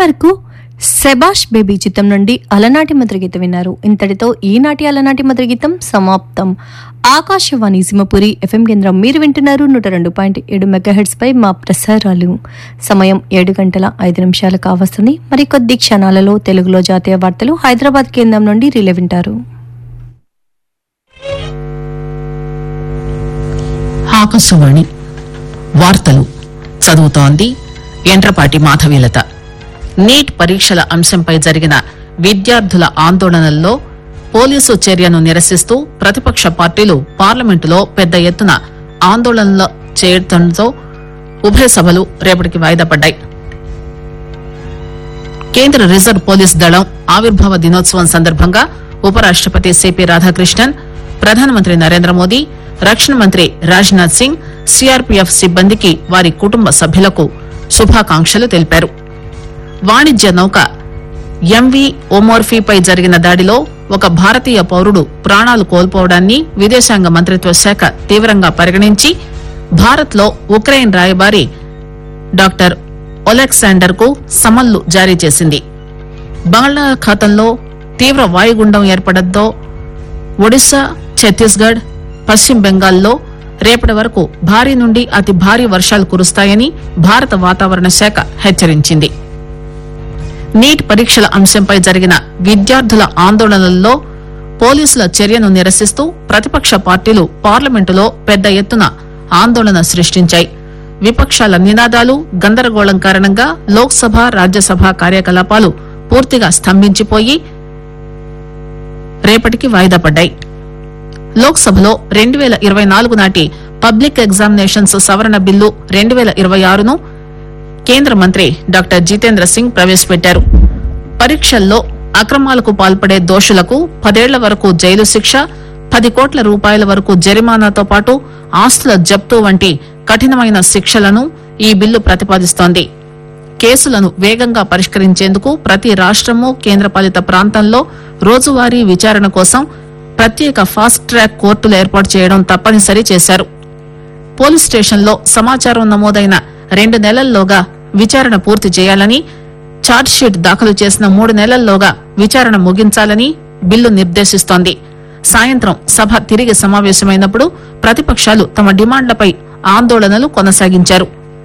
ఇంతవరకు సెబాష్ బేబీ చిత్రం నుండి అలనాటి మధుర గీతం విన్నారు ఇంతటితో ఈనాటి అలనాటి మధుర గీతం సమాప్తం ఆకాశవాణి సింహపురి ఎఫ్ఎం కేంద్రం మీరు వింటున్నారు నూట రెండు పాయింట్ ఏడు మెగాహెడ్స్ పై మా ప్రసారాలు సమయం ఏడు గంటల ఐదు నిమిషాలు కావస్తుంది మరికొద్ది క్షణాలలో తెలుగులో జాతీయ వార్తలు హైదరాబాద్ కేంద్రం నుండి రిలే వింటారు ఆకాశవాణి వార్తలు చదువుతోంది ఎండ్రపాటి మాధవీలత నీట్ పరీక్షల అంశంపై జరిగిన విద్యార్థుల ఆందోళనల్లో పోలీసు చర్యను నిరసిస్తూ ప్రతిపక్ష పార్టీలు పార్లమెంటులో పెద్ద ఎత్తున ఆందోళనలు చేయడంతో ఉభయ సభలు రేపటికి వాయిదా పడ్డాయి కేంద్ర రిజర్వ్ పోలీస్ దళం ఆవిర్భావ దినోత్సవం సందర్భంగా ఉపరాష్టపతి సిపి రాధాకృష్ణన్ ప్రధానమంత్రి నరేంద్ర మోదీ రక్షణ మంత్రి రాజ్నాథ్ సింగ్ సిఆర్పీఎఫ్ సిబ్బందికి వారి కుటుంబ సభ్యులకు శుభాకాంక్షలు తెలిపారు వాణిజ్య నౌక ఎంవి ఓమోర్ఫీపై జరిగిన దాడిలో ఒక భారతీయ పౌరుడు ప్రాణాలు కోల్పోవడాన్ని విదేశాంగ మంత్రిత్వ శాఖ తీవ్రంగా పరిగణించి భారత్ లో ఉక్రెయిన్ రాయబారి డాక్టర్ ఒలెక్సాండర్ కు సమన్లు జారీ చేసింది బంగాళాఖాతంలో తీవ్ర వాయుగుండం ఏర్పడంతో ఒడిశా ఛత్తీస్గఢ్ పశ్చిమ బెంగాల్లో రేపటి వరకు భారీ నుండి అతి భారీ వర్షాలు కురుస్తాయని భారత వాతావరణ శాఖ హెచ్చరించింది నీట్ పరీక్షల అంశంపై జరిగిన విద్యార్థుల ఆందోళనల్లో పోలీసుల చర్యను నిరసిస్తూ ప్రతిపక్ష పార్టీలు పార్లమెంటులో పెద్ద ఎత్తున ఆందోళన సృష్టించాయి విపక్షాల నినాదాలు గందరగోళం కారణంగా లోక్సభ రాజ్యసభ కార్యకలాపాలు పూర్తిగా స్తంభించిపోయి రేపటికి వాయిదా పడ్డాయి లోక్సభలో రెండు వేల ఇరవై నాలుగు నాటి పబ్లిక్ ఎగ్జామినేషన్స్ సవరణ బిల్లు రెండు వేల ఇరవై ఆరును కేంద్ర మంత్రి డాక్టర్ జితేంద్ర సింగ్ ప్రవేశపెట్టారు పరీక్షల్లో అక్రమాలకు పాల్పడే దోషులకు పదేళ్ల వరకు జైలు శిక్ష పది కోట్ల రూపాయల వరకు జరిమానాతో పాటు ఆస్తుల జప్తు వంటి కఠినమైన శిక్షలను ఈ బిల్లు ప్రతిపాదిస్తోంది కేసులను వేగంగా పరిష్కరించేందుకు ప్రతి రాష్టము కేంద్రపాలిత ప్రాంతంలో రోజువారీ విచారణ కోసం ప్రత్యేక ఫాస్ట్ ట్రాక్ కోర్టులు ఏర్పాటు చేయడం తప్పనిసరి చేశారు పోలీస్ స్టేషన్లో సమాచారం నమోదైన రెండు నెలల్లోగా విచారణ పూర్తి చేయాలని ఛార్జ్షీట్ దాఖలు చేసిన మూడు నెలల్లోగా విచారణ ముగించాలని బిల్లు నిర్దేశిస్తోంది సాయంత్రం సభ తిరిగి సమావేశమైనప్పుడు ప్రతిపక్షాలు తమ డిమాండ్లపై ఆందోళనలు కొనసాగించారు